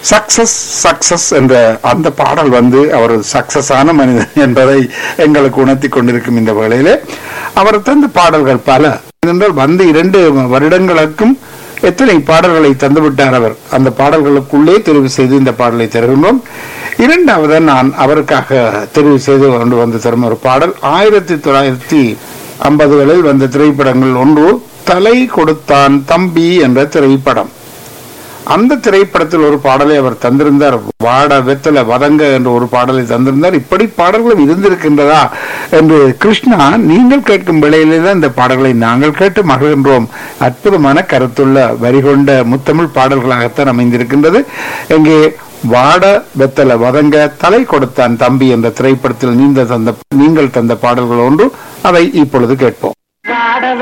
success success என்ற அந்த பாடல் வந்து அவர் சக்சஸ் ஆன மனிதன் என்பதை எங்களுக்கு உணர்த்தி கொண்டிருக்கும் இந்த வேளையிலே அவர் தந்த பாடல்கள் பல ஏனென்றால் வந்து இரண்டு வருடங்களுக்கும் எத்தனை பாடல்களை தந்துவிட்டார் அவர் அந்த பாடல்களுக்குள்ளே தெரிவு செய்து இந்த பாடலை தருகின்றோம் இரண்டாவது நான் அவருக்காக தெரிவு செய்து கொண்டு வந்து தரும் ஒரு பாடல் ஆயிரத்தி தொள்ளாயிரத்தி ஐம்பதுகளில் வந்த திரைப்படங்கள் ஒன்று தலை கொடுத்தான் தம்பி என்ற திரைப்படம் அந்த திரைப்படத்தில் ஒரு பாடலை அவர் தந்திருந்தார் வாட வெத்தல வதங்க என்ற ஒரு பாடலை தந்திருந்தார் இப்படி பாடல்களும் இருந்திருக்கின்றதா என்று கிருஷ்ணா நீங்கள் கேட்கும் வேளையிலே தான் இந்த பாடல்களை நாங்கள் கேட்டு மகிழ்கின்றோம் அற்புதமான கருத்துள்ள வரி கொண்ட முத்தமிழ் பாடல்களாகத்தான் அமைந்திருக்கின்றது இங்கே வாட வெத்தல வதங்க தலை கொடுத்தான் தம்பி என்ற திரைப்படத்தில் நீந்த தந்த நீங்கள் தந்த பாடல்கள் ஒன்று அதை இப்பொழுது கேட்போம் வாட